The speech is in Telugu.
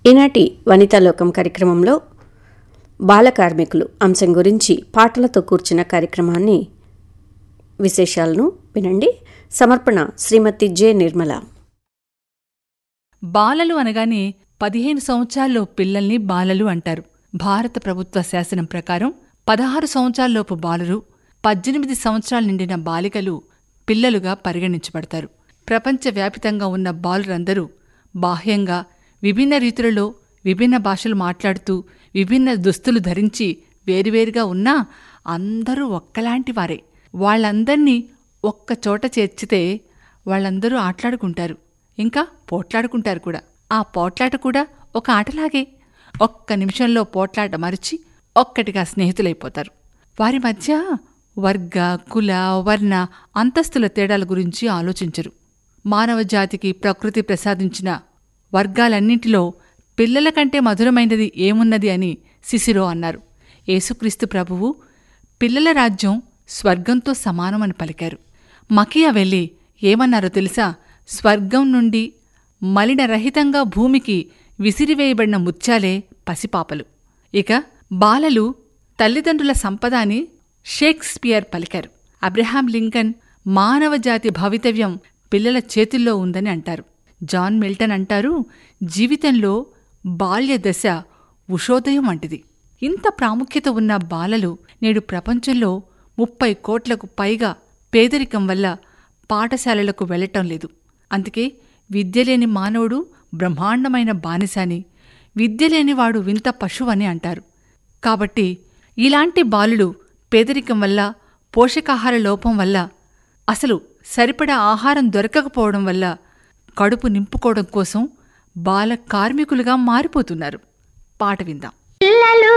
ఈనాటి వనితాలోకం కార్యక్రమంలో బాల కార్మికులు అంశం గురించి పాటలతో కూర్చున్న కార్యక్రమాన్ని విశేషాలను వినండి సమర్పణ శ్రీమతి జె నిర్మల బాలలు అనగానే పదిహేను సంవత్సరాల్లో పిల్లల్ని బాలలు అంటారు భారత ప్రభుత్వ శాసనం ప్రకారం పదహారు సంవత్సరాల్లోపు బాలురు పద్దెనిమిది సంవత్సరాలు నిండిన బాలికలు పిల్లలుగా పరిగణించబడతారు ప్రపంచవ్యాపితంగా ఉన్న బాలురందరూ బాహ్యంగా విభిన్న రీతులలో విభిన్న భాషలు మాట్లాడుతూ విభిన్న దుస్తులు ధరించి వేరువేరుగా ఉన్నా అందరూ ఒక్కలాంటి వారే వాళ్ళందర్నీ ఒక్క చోట చేర్చితే వాళ్ళందరూ ఆటలాడుకుంటారు ఇంకా పోట్లాడుకుంటారు కూడా ఆ పోట్లాట కూడా ఒక ఆటలాగే ఒక్క నిమిషంలో పోట్లాట మరిచి ఒక్కటిగా స్నేహితులైపోతారు వారి మధ్య వర్గ కుల వర్ణ అంతస్తుల తేడాల గురించి ఆలోచించరు మానవ జాతికి ప్రకృతి ప్రసాదించిన వర్గాలన్నింటిలో పిల్లల కంటే మధురమైనది ఏమున్నది అని సిసిరో అన్నారు యేసుక్రీస్తు ప్రభువు పిల్లల రాజ్యం స్వర్గంతో సమానమని పలికారు మకియా వెళ్ళి ఏమన్నారో తెలుసా స్వర్గం నుండి మలినరహితంగా భూమికి విసిరివేయబడిన ముత్యాలే పసిపాపలు ఇక బాలలు తల్లిదండ్రుల సంపద అని షేక్స్పియర్ పలికారు అబ్రహాం లింకన్ మానవజాతి భవితవ్యం పిల్లల చేతుల్లో ఉందని అంటారు జాన్ మిల్టన్ అంటారు జీవితంలో బాల్య దశ ఉషోదయం వంటిది ఇంత ప్రాముఖ్యత ఉన్న బాలలు నేడు ప్రపంచంలో ముప్పై కోట్లకు పైగా పేదరికం వల్ల పాఠశాలలకు వెళ్లటం లేదు అందుకే విద్యలేని మానవుడు బ్రహ్మాండమైన బానిసని విద్యలేనివాడు వింత పశువని అంటారు కాబట్టి ఇలాంటి బాలుడు పేదరికం వల్ల పోషకాహార లోపం వల్ల అసలు సరిపడా ఆహారం దొరకకపోవడం వల్ల కడుపు నింపుకోవడం కోసం బాల కార్మికులుగా మారిపోతున్నారు పాట విందాం పిల్లలు